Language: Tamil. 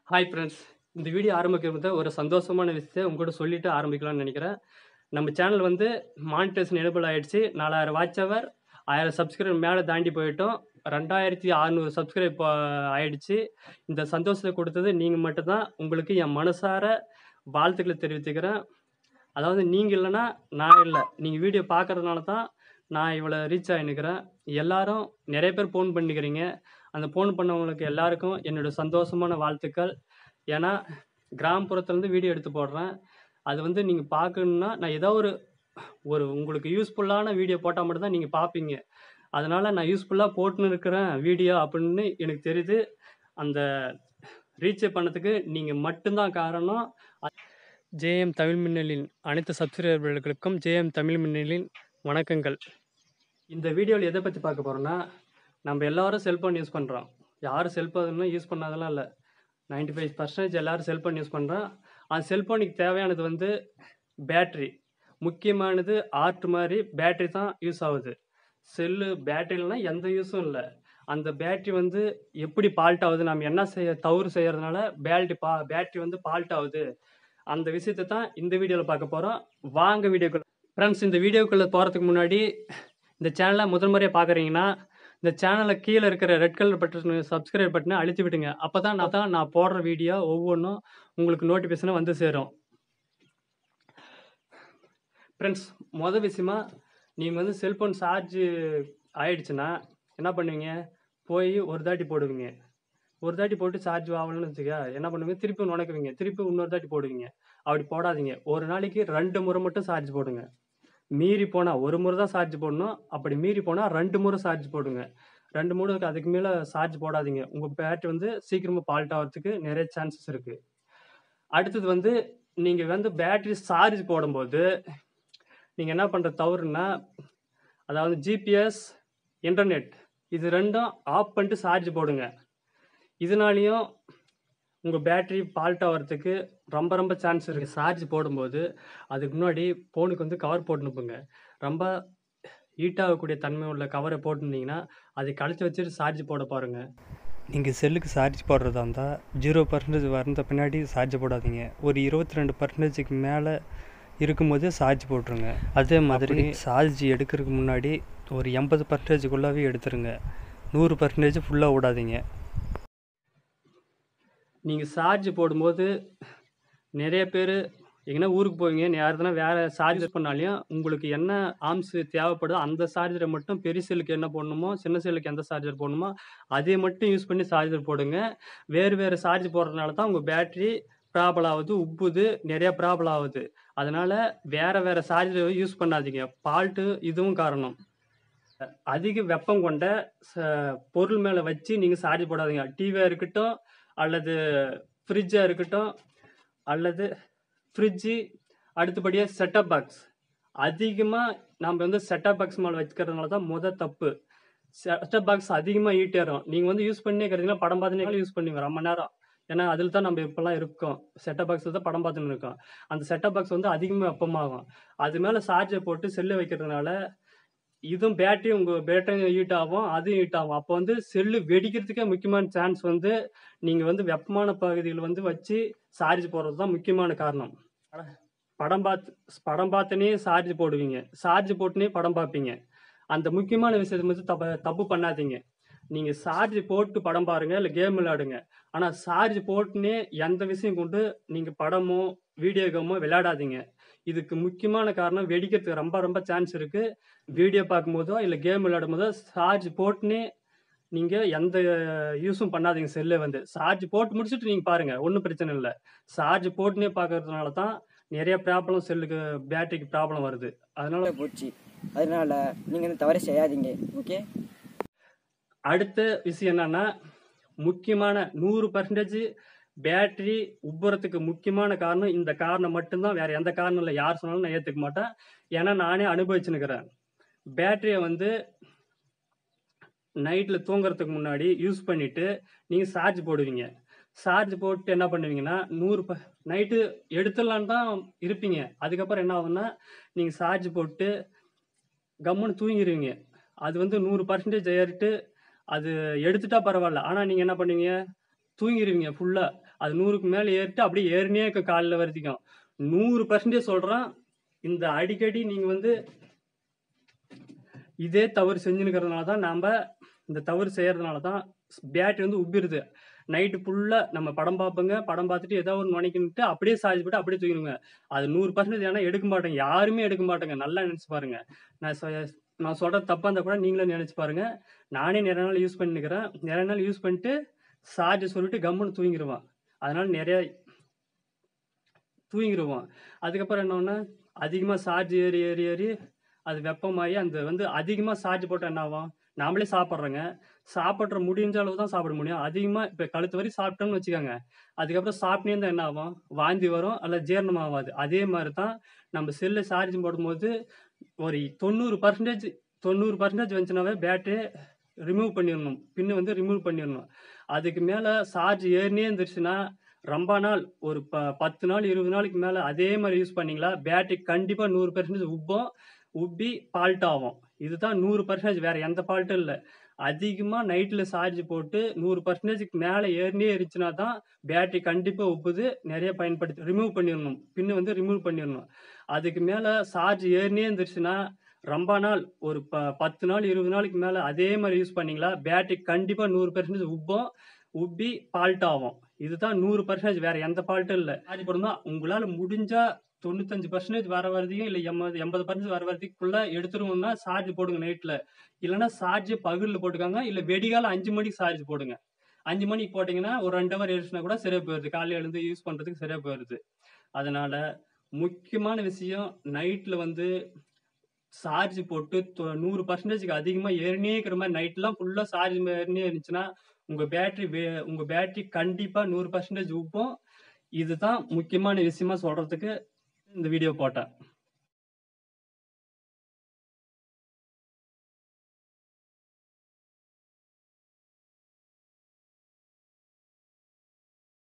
ஹாய் ஃப்ரெண்ட்ஸ் இந்த வீடியோ ஆரம்பிக்கிறது ஒரு சந்தோஷமான விஷயத்தை உங்க கூட சொல்லிட்டு ஆரம்பிக்கலாம்னு நினைக்கிறேன் நம்ம சேனல் வந்து மானிட்டேஷன் எனபிள் ஆயிடுச்சு நாலாயிரம் வாட்ச் அவர் ஆயிரம் சப்ஸ்கிரைப் மேலே தாண்டி போயிட்டோம் ரெண்டாயிரத்தி அறநூறு சப்ஸ்கிரைப் ஆயிடுச்சு இந்த சந்தோஷத்தை கொடுத்தது நீங்கள் மட்டும்தான் உங்களுக்கு என் மனசார வாழ்த்துக்களை தெரிவித்துக்கிறேன் அதாவது நீங்கள் இல்லைன்னா நான் இல்லை நீங்கள் வீடியோ பார்க்கறதுனால தான் நான் இவ்வளோ ரீச் ஆகினுக்கிறேன் எல்லாரும் நிறைய பேர் ஃபோன் பண்ணிக்கிறீங்க அந்த ஃபோன் பண்ணவங்களுக்கு எல்லாருக்கும் என்னோட சந்தோஷமான வாழ்த்துக்கள் ஏன்னா கிராமப்புறத்துலேருந்து வீடியோ எடுத்து போடுறேன் அது வந்து நீங்கள் பார்க்கணுன்னா நான் ஏதோ ஒரு ஒரு உங்களுக்கு யூஸ்ஃபுல்லான வீடியோ போட்டால் மட்டும்தான் நீங்கள் பார்ப்பீங்க அதனால் நான் யூஸ்ஃபுல்லாக போட்டுன்னு இருக்கிறேன் வீடியோ அப்படின்னு எனக்கு தெரியுது அந்த ரீச் பண்ணதுக்கு நீங்கள் மட்டும்தான் காரணம் ஜேஎம் தமிழ் மின்னலின் அனைத்து சப்ஸ்கிரைபர்களுக்கும் ஜேஎம் தமிழ் மின்னலின் வணக்கங்கள் இந்த வீடியோவில் எதை பற்றி பார்க்க போகிறோன்னா நம்ம எல்லாரும் செல்ஃபோன் யூஸ் பண்ணுறோம் யாரும் செல்ஃபோன் யூஸ் பண்ணாதெல்லாம் இல்லை நைன்டி ஃபைவ் பர்சன்டேஜ் எல்லோரும் செல்ஃபோன் யூஸ் பண்ணுறோம் அந்த செல்ஃபோனுக்கு தேவையானது வந்து பேட்ரி முக்கியமானது ஆர்ட் மாதிரி பேட்ரி தான் யூஸ் ஆகுது செல்லு பேட்டரியிலனா எந்த யூஸும் இல்லை அந்த பேட்ரி வந்து எப்படி ஃபால்ட் ஆகுது நம்ம என்ன செய்ய தவறு செய்யறதுனால பேட்டரி பா பேட்ரி வந்து ஃபால்ட் ஆகுது அந்த விஷயத்தை தான் இந்த வீடியோவில் பார்க்க போகிறோம் வாங்க வீடியோக்குள்ள ஃப்ரெண்ட்ஸ் இந்த வீடியோக்குள்ளே போகிறதுக்கு முன்னாடி இந்த சேனலை முதல் முறையாக பார்க்குறீங்கன்னா இந்த சேனலை கீழே இருக்கிற ரெட் கலர் பட்டன் சப்ஸ்கிரைப் பட்டனை அழுத்தி விட்டுங்க அப்போ தான் நான் தான் நான் போடுற வீடியோ ஒவ்வொன்றும் உங்களுக்கு நோட்டிஃபிகேஷனாக வந்து சேரும் ஃப்ரெண்ட்ஸ் மொதல் விஷயமா நீங்கள் வந்து செல்ஃபோன் சார்ஜ் ஆயிடுச்சுன்னா என்ன பண்ணுவீங்க போய் ஒரு தாட்டி போடுவீங்க ஒரு தாட்டி போட்டு சார்ஜ் ஆகலன்னு வச்சுக்க என்ன பண்ணுவீங்க திருப்பி நுழைக்குவீங்க திருப்பி இன்னொரு தாட்டி போடுவீங்க அப்படி போடாதீங்க ஒரு நாளைக்கு ரெண்டு முறை மட்டும் சார்ஜ் போடுங்க மீறி போனால் ஒரு முறை தான் சார்ஜ் போடணும் அப்படி மீறி போனால் ரெண்டு முறை சார்ஜ் போடுங்க ரெண்டு முறைக்கு அதுக்கு மேலே சார்ஜ் போடாதீங்க உங்கள் பேட்டரி வந்து சீக்கிரமாக ஃபால்ட் ஆகிறதுக்கு நிறைய சான்சஸ் இருக்குது அடுத்தது வந்து நீங்கள் வந்து பேட்டரி சார்ஜ் போடும்போது நீங்கள் என்ன பண்ணுற தவறுனா அதாவது ஜிபிஎஸ் இன்டர்நெட் இது ரெண்டும் ஆஃப் பண்ணிட்டு சார்ஜ் போடுங்க இதனாலையும் உங்கள் பேட்ரி ஃபால்ட் ஆகிறதுக்கு ரொம்ப ரொம்ப சான்ஸ் இருக்குது சார்ஜ் போடும்போது அதுக்கு முன்னாடி ஃபோனுக்கு வந்து கவர் போட்டுனுப்புங்க ரொம்ப ஹீட் ஆகக்கூடிய தன்மை உள்ள கவரை போட்டுருந்தீங்கன்னா அதை கழிச்சு வச்சுட்டு சார்ஜ் போட பாருங்க நீங்கள் செல்லுக்கு சார்ஜ் போடுறதா இருந்தால் ஜீரோ பர்சன்டேஜ் வந்த பின்னாடி சார்ஜ் போடாதீங்க ஒரு இருபத்தி ரெண்டு பர்சன்டேஜுக்கு மேலே இருக்கும்போது சார்ஜ் போட்டுருங்க அதே மாதிரி சார்ஜ் எடுக்கிறதுக்கு முன்னாடி ஒரு எண்பது பர்சன்டேஜுக்குள்ளாவே எடுத்துருங்க நூறு பர்சன்டேஜ் ஃபுல்லாக விடாதீங்க நீங்கள் சார்ஜ் போடும்போது நிறைய பேர் எங்கன்னா ஊருக்கு போவீங்க யாருதுனா வேறு சார்ஜ் பண்ணாலையும் உங்களுக்கு என்ன ஆம்ஸ் தேவைப்படுதோ அந்த சார்ஜரை மட்டும் பெரிய செல்லுக்கு என்ன போடணுமோ சின்ன செல்லுக்கு எந்த சார்ஜர் போடணுமோ அதை மட்டும் யூஸ் பண்ணி சார்ஜர் போடுங்க வேறு வேறு சார்ஜ் போடுறதுனால தான் உங்கள் பேட்ரி ப்ராப்ளம் ஆகுது உப்புது நிறையா ப்ராப்ளம் ஆகுது அதனால் வேறு வேறு சார்ஜர் யூஸ் பண்ணாதீங்க ஃபால்ட்டு இதுவும் காரணம் அதிக வெப்பம் கொண்ட பொருள் மேலே வச்சு நீங்கள் சார்ஜ் போடாதீங்க டிவியாக இருக்கட்டும் அல்லது ஃப்ரிட்ஜாக இருக்கட்டும் அல்லது ஃப்ரிட்ஜு அடுத்தபடியாக செட்டப் பாக்ஸ் அதிகமாக நம்ம வந்து செட்டப் பாக்ஸ் மேலே வச்சுக்கிறதுனால தான் முத தப்பு செட்டப் பாக்ஸ் அதிகமாக ஹீட் ஏறும் நீங்கள் வந்து யூஸ் பண்ணி இருக்கிறீங்கன்னா படம் பார்த்துனே யூஸ் பண்ணுவீங்க ரொம்ப நேரம் ஏன்னா அதில் தான் நம்ம இப்போல்லாம் இருக்கோம் செட்டப் பாக்ஸில் தான் படம் பார்த்துன்னு இருக்கோம் அந்த செட்டப் பாக்ஸ் வந்து அதிகமாக வெப்பமாகும் அது மேலே சார்ஜை போட்டு செல்லு வைக்கிறதுனால இதுவும் பேட்டரி உங்கள் பேட்டரி ஹீட் ஆகும் அதுவும் ஹீட் ஆகும் அப்போ வந்து செல்லு வெடிக்கிறதுக்கே முக்கியமான சான்ஸ் வந்து நீங்கள் வந்து வெப்பமான பகுதியில் வந்து வச்சு சார்ஜ் போடுறது தான் முக்கியமான காரணம் படம் பார்த்து படம் பார்த்துனே சார்ஜ் போடுவீங்க சார்ஜ் போட்டுனே படம் பார்ப்பீங்க அந்த முக்கியமான விஷயத்தை வந்து தப்பு தப்பு பண்ணாதீங்க நீங்கள் சார்ஜ் போட்டு படம் பாருங்கள் இல்லை கேம் விளையாடுங்க ஆனால் சார்ஜ் போட்டுனே எந்த விஷயம் கொண்டு நீங்கள் படமோ வீடியோ கேமோ விளையாடாதீங்க இதுக்கு முக்கியமான காரணம் வெடிக்கிறதுக்கு ரொம்ப ரொம்ப சான்ஸ் இருக்குது வீடியோ பார்க்கும்போதோ இல்லை கேம் விளையாடும் போதோ சார்ஜ் போட்டுனே நீங்கள் எந்த யூஸும் பண்ணாதீங்க செல்லை வந்து சார்ஜ் போட்டு முடிச்சுட்டு நீங்கள் பாருங்கள் ஒன்றும் பிரச்சனை இல்லை சார்ஜ் போட்டுனே பார்க்கறதுனால தான் நிறைய ப்ராப்ளம் செல்லுக்கு பேட்டரிக்கு ப்ராப்ளம் வருது அதனால போச்சு அதனால நீங்கள் இந்த தவறை செய்யாதீங்க ஓகே அடுத்த விஷயம் என்னன்னா முக்கியமான நூறு பர்சன்டேஜ் பேட்டரி உப்புறத்துக்கு முக்கியமான காரணம் இந்த காரணம் மட்டும்தான் வேற எந்த காரணம் இல்லை யார் சொன்னாலும் நான் ஏற்றுக்க மாட்டேன் ஏன்னா நானே அனுபவிச்சுன்னுக்கிறேன் பேட்டரியை வந்து நைட்டில் தூங்குறதுக்கு முன்னாடி யூஸ் பண்ணிவிட்டு நீங்கள் சார்ஜ் போடுவீங்க சார்ஜ் போட்டு என்ன பண்ணுவீங்கன்னா நூறு ப நைட்டு எடுத்துடலான்னு தான் இருப்பீங்க அதுக்கப்புறம் என்ன ஆகும்னா நீங்கள் சார்ஜ் போட்டு கம்முன்னு தூங்கிடுவீங்க அது வந்து நூறு பர்சன்டேஜ் ஏறிட்டு அது எடுத்துட்டா பரவாயில்ல ஆனால் நீங்கள் என்ன பண்ணுவீங்க தூங்கிடுவீங்க ஃபுல்லாக அது நூறுக்கு மேலே ஏறிட்டு அப்படியே ஏறினே இருக்க காலில் வரைக்கும் நூறு பர்சன்டேஜ் சொல்கிறேன் இந்த அடிக்கடி நீங்கள் வந்து இதே தவறு செஞ்சுருக்கிறதுனால தான் நாம் இந்த தவறு செய்கிறதுனால தான் பேட்டரி வந்து உப்பிடுது நைட்டு ஃபுல்லாக நம்ம படம் பார்ப்போங்க படம் பார்த்துட்டு ஏதோ ஒரு நுழைக்கிட்டு அப்படியே சார்ஜ் போட்டு அப்படியே தூக்கிடுங்க அது நூறு பர்சன்டேஜ் ஏன்னா எடுக்க மாட்டேங்க யாருமே எடுக்க மாட்டேங்க நல்லா நினச்சி பாருங்க நான் சொ- நான் சொல்கிறது தப்பாக இருந்தால் கூட நீங்களும் நினச்சி பாருங்க நானே நிறைய நாள் யூஸ் பண்ணிக்கிறேன் நிறைய நாள் யூஸ் பண்ணிட்டு சார்ஜ் சொல்லிட்டு கம்முன்னு தூங்கிடுவான் அதனால நிறைய தூங்கிடுவான் அதுக்கப்புறம் என்னன்னா அதிகமாக சார்ஜ் ஏறி ஏறி ஏறி அது வெப்பமாகி அந்த வந்து அதிகமாக சார்ஜ் போட்டால் என்ன ஆகும் நாமளே சாப்பிட்றோங்க சாப்பிட்ற முடிஞ்ச அளவு தான் சாப்பிட முடியும் அதிகமாக இப்போ கழுத்து வரை சாப்பிட்டோம்னு வச்சுக்கோங்க அதுக்கப்புறம் சாப்பிட்டே இருந்தால் என்ன ஆகும் வாந்தி வரும் அல்ல ஜீரணம் ஆகாது அதே மாதிரி தான் நம்ம செல்லு சார்ஜ் போடும்போது ஒரு தொண்ணூறு பர்சன்டேஜ் தொண்ணூறு பர்சன்டேஜ் வந்துச்சுனாவே பேட்டரி ரிமூவ் பண்ணிடணும் பின்னு வந்து ரிமூவ் பண்ணிடணும் அதுக்கு மேலே சார்ஜ் ஏறினே இருந்துச்சுன்னா ரொம்ப நாள் ஒரு ப பத்து நாள் இருபது நாளைக்கு மேலே அதே மாதிரி யூஸ் பண்ணீங்களா பேட்டரி கண்டிப்பாக நூறு பர்சன்டேஜ் உப்பும் உப்பி ஃபால்ட் ஆகும் இதுதான் நூறு பர்சன்டேஜ் வேற எந்த ஃபால்ட்டும் இல்லை அதிகமாக நைட்டில் சார்ஜ் போட்டு நூறு பர்சன்டேஜுக்கு மேலே ஏறினே இருந்துச்சுன்னா தான் பேட்டரி கண்டிப்பாக உப்புது நிறைய பயன்படுத்தி ரிமூவ் பண்ணிடணும் பின்னு வந்து ரிமூவ் பண்ணிடணும் அதுக்கு மேலே சார்ஜ் ஏறினே இருந்துச்சுன்னா ரொம்ப நாள் ஒரு ப பத்து நாள் இருபது நாளைக்கு மேலே அதே மாதிரி யூஸ் பண்ணீங்களா பேட்டரி கண்டிப்பாக நூறு பர்சன்டேஜ் உப்பும் உப்பி ஃபால்ட் ஆகும் இதுதான் நூறு பர்சன்டேஜ் வேற எந்த ஃபால்ட்டும் இல்லை சார்ஜ் போடணும் உங்களால் முடிஞ்சா தொண்ணூத்தஞ்சு பர்சன்டேஜ் வர வரதையும் இல்லை எண்பது எண்பது பர்சன்டேஜ் வர வரதுக்குள்ள எடுத்துருவோம்னா சார்ஜ் போடுங்க நைட்டில் இல்லைன்னா சார்ஜ் பகலில் போட்டுக்காங்க இல்லை வெடிகாலம் அஞ்சு மணிக்கு சார்ஜ் போடுங்க அஞ்சு மணிக்கு போட்டிங்கன்னா ஒரு ரெண்டு ஹவர் ஏறிச்சுனா கூட சரியா போயிடுது காலையில் எழுந்து யூஸ் பண்ணுறதுக்கு சரியா போயிடுது அதனால முக்கியமான விஷயம் நைட்டில் வந்து சார்ஜ் போட்டு தொ- நூறு பர்சன்டேஜ்க்கு அதிகமாக ஏறினே இருக்கிற மாதிரி நைட்லாம் ஃபுல்லாக சார்ஜ் ஏறினே இருந்துச்சுன்னா உங்கள் பேட்டரி வே உங்கள் பேட்டரி கண்டிப்பாக நூறு பர்சன்டேஜ் உப்பும் இதுதான் முக்கியமான விஷயமா சொல்கிறதுக்கு இந்த வீடியோ போட்டேன்